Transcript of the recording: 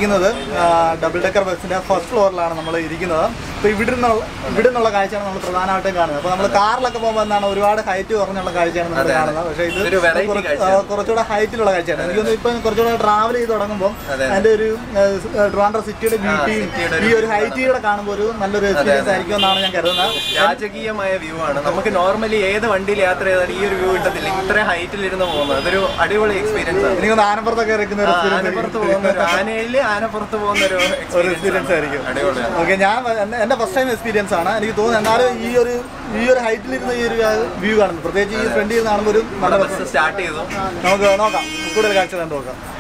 ഇരിക്കുന്നത് double decker ബസ്സിന്റെ first ഫ്ലോറിലാണ് നമ്മൾ ഇരിക്കുന്നത് അപ്പോൾ ഇവിടെ നിന്നുള്ള ഇവിടെ നിന്നുള്ള കാഴ്ചയാണ് നമ്മൾ പ്രധാനമായിട്ടും കാണുന്നത് അപ്പോൾ നമ്മൾ കാറിലൊക്കെ പോകുമ്പോൾ എന്താണ് ഒരുപാട് ഹൈറ്റ് കുറഞ്ഞുള്ള കാഴ്ചയാണ് നമ്മൾ കാണുന്നത് പക്ഷേ ഇത് ഇതൊരു variety കുറച്ച്- കാഴ്ചയാണ്. ആ, കുറച്ചുകൂടെ ഹൈറ്റിലുള്ള കാഴ്ചയാണ് എനിക്ക് തോന്നുന്നു ഇപ്പം കുറച്ചുകൂടെ ട്രാവൽ ചെയ്ത് തുടങ്ങുമ്പോൾ അതിന്റെ ഒരു ട്രിവാൻഡ്ര സിറ്റിയുടെ ബ്യൂട്ടിയും സിറ്റിയുടെ ഈ ഒരു ഹൈറ്റിയുടെ കാണുമ്പോൾ ഒരു നല്ലൊരു എക്സ്പീരിയൻസ് ആയിരിക്കും എന്നാണ് ഞാൻ കരുതുന്നത് രാജകീയമായ വ്യൂ ആണ് നമുക്ക് നോർമലി ഏത് വണ്ടിയിൽ യാത്ര ചെയ്താലും ഈ ഒരു വ്യൂ കിട്ടത്തില്ല ഇത്ര ഹൈറ്റിൽ ഇരുന്ന് പോകുന്നത് അതൊരു അടിപൊളി എക്സ്പീരിയൻസ് ആണ് എനിക്ക് തോന്നുന്നു ആനപ്പുറത്തൊക്കെ ഇരിക്കുന്ന ഒരു എക്സ്പീരിയൻസ് ആനപ്പുറത്ത് പോകുന്ന ഒരു ആനയില് ആനപ്പുറത്ത് പോകുന്ന ഒരു ഒരു എക്സ്പീരിയൻസ് എക്സ്പീരിയൻസ് ആയിരിക്കും അടിപൊളിയാണ് ഓക്കെ ഞാൻ എന്റെ- എന്റെ ഫസ്റ്റ് ടൈം എക്സ്പീരിയൻസ് ആണ് എനിക്ക് തോന്നുന്നു എന്നാലും ഈ ഒരു ഈ ഒരു ഹൈറ്റിൽ ഇരുന്ന ഈ ഒരു വ്യൂ കാണുന്നത് പ്രത്യേകിച്ച് ഈ ഫ്രണ്ടിൽ നിന്ന് കാണുമ്പോൾ ഒരു നല്ല ബസ് സ്റ്റാർട്ട് ചെയ്തു നമുക്ക് നോക്കാം കൂടുതൽ കാഴ്ച കണ്ടു നോക്കാം